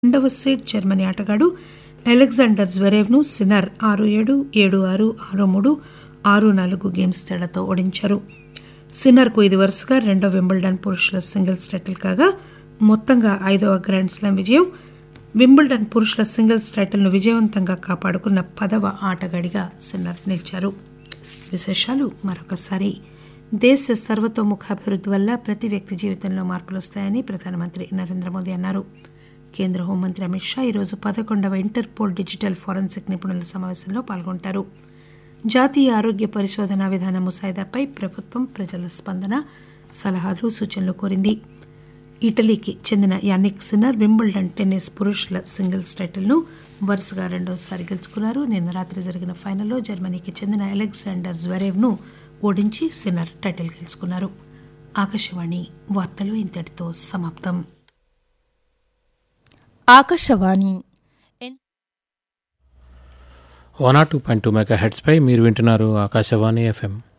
రెండవ seed Germany ఆటగాడు Alexander జ్వరేవ్ను సిన్నర్ ఆరు ఏడు ఏడు ఆరు ఆరు మూడు ఆరు నాలుగు గేమ్స్ తేడాతో ఓడించారు సిన్నర్కు ఇది వరుసగా రెండో వింబుల్డన్ పురుషుల సింగిల్స్ టైటిల్ కాగా మొత్తంగా ఐదవ గ్రాండ్ స్లామ్ విజయం వింబుల్డన్ పురుషుల సింగిల్స్ టైటిల్ను విజయవంతంగా కాపాడుకున్న పదవ ఆటగాడిగా సిన్నర్ నిలిచారు విశేషాలు మరొకసారి దేశ సర్వతోముఖాభివృద్ధి వల్ల ప్రతి వ్యక్తి జీవితంలో మార్పులు వస్తాయని ప్రధానమంత్రి నరేంద్ర మోదీ అన్నారు కేంద్ర హోంమంత్రి అమిత్ షా ఈరోజు పదకొండవ ఇంటర్పోల్ డిజిటల్ ఫోరెన్సిక్ నిపుణుల సమావేశంలో పాల్గొంటారు జాతీయ ఆరోగ్య పరిశోధన విధాన ముసాయిదాపై ప్రభుత్వం ప్రజల స్పందన సలహాలు సూచనలు కోరింది ఇటలీకి చెందిన యానిక్ సిన్నర్ వింబుల్డన్ టెన్నిస్ పురుషుల సింగిల్స్ టైటిల్ను వరుసగా రెండోసారి గెలుచుకున్నారు నిన్న రాత్రి జరిగిన ఫైనల్లో జర్మనీకి చెందిన అలెగ్జాండర్ జ్వరేవ్ను ఓడించి సిన్నర్ టైటిల్ గెలుచుకున్నారు ఆకాశవాణి వార్తలు ఇంతటితో సమాప్తం Akashvani one R two point two mega హెడ్స్పై మీరు వింటున్నారు ఆకాశవాణి ఎఫ్ఎం